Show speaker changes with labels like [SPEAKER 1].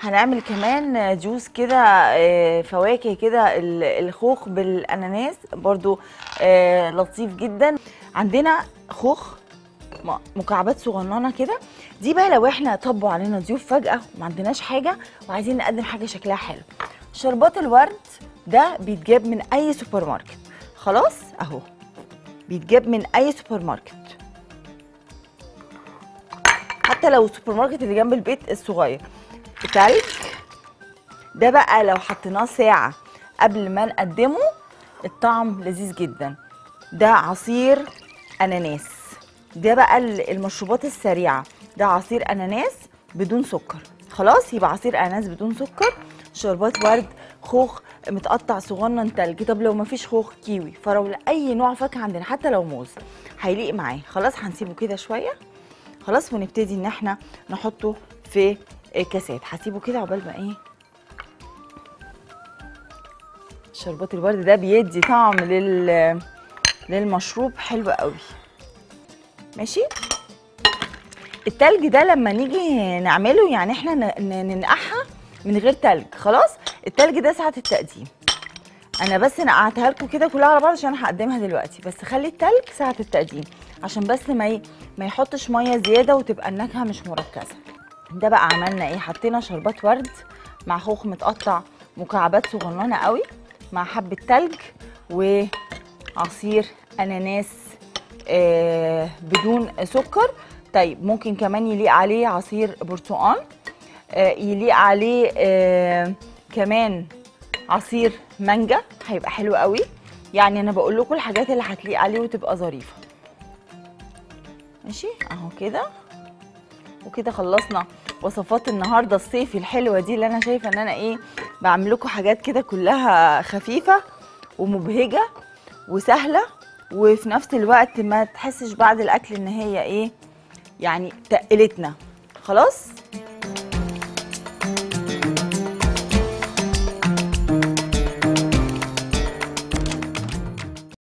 [SPEAKER 1] هنعمل كمان جوز كده آه، فواكه كده ال- الخوخ بالاناناس برضو آه، لطيف جدا عندنا خوخ م- مكعبات صغننه كده دي بقى لو احنا طبوا علينا ضيوف فجاه وما عندناش حاجه وعايزين نقدم حاجه شكلها حلو شربات الورد ده بيتجاب من اي سوبر ماركت خلاص اهو بيتجاب من اي سوبر ماركت حتى لو السوبر ماركت اللي جنب البيت الصغير تلج ده بقى لو حطيناه ساعة قبل ما نقدمه الطعم لذيذ جدا ده عصير أناناس ده بقى ال- المشروبات السريعة ده عصير أناناس بدون سكر خلاص يبقى عصير أناناس بدون سكر شربات ورد خوخ متقطع صغنن تلج طب لو مفيش خوخ كيوي فراولة أي نوع فاكهة عندنا حتى لو موز هيليق معاه خلاص هنسيبه كده شوية خلاص ونبتدي ان احنا نحطه في كاسات هسيبه كده عقبال ما ايه شربات الورد ده بيدي طعم لل للمشروب حلو قوي ماشي التلج ده لما نيجي نعمله يعني احنا ن- ن- ننقعها من غير تلج خلاص التلج ده ساعة التقديم انا بس نقعتها لكم كده كلها على بعض عشان هقدمها دلوقتي بس خلي التلج ساعة التقديم عشان بس ما ي... ما يحطش ميه زياده وتبقى النكهه مش مركزه ده بقى عملنا ايه حطينا شربات ورد مع خوخ متقطع مكعبات صغننه قوي مع حبه تلج وعصير اناناس آه بدون سكر طيب ممكن كمان يليق عليه عصير برتقال آه يليق عليه آه كمان عصير مانجا هيبقى حلو قوي يعني انا بقول لكم الحاجات اللي هتليق عليه وتبقى ظريفه ماشي اهو كده وكده خلصنا وصفات النهارده الصيفي الحلوه دي اللي انا شايفه ان انا ايه بعمل لكم حاجات كده كلها خفيفه ومبهجه وسهله وفي نفس الوقت ما تحسش بعد الاكل ان هي ايه يعني تقلتنا خلاص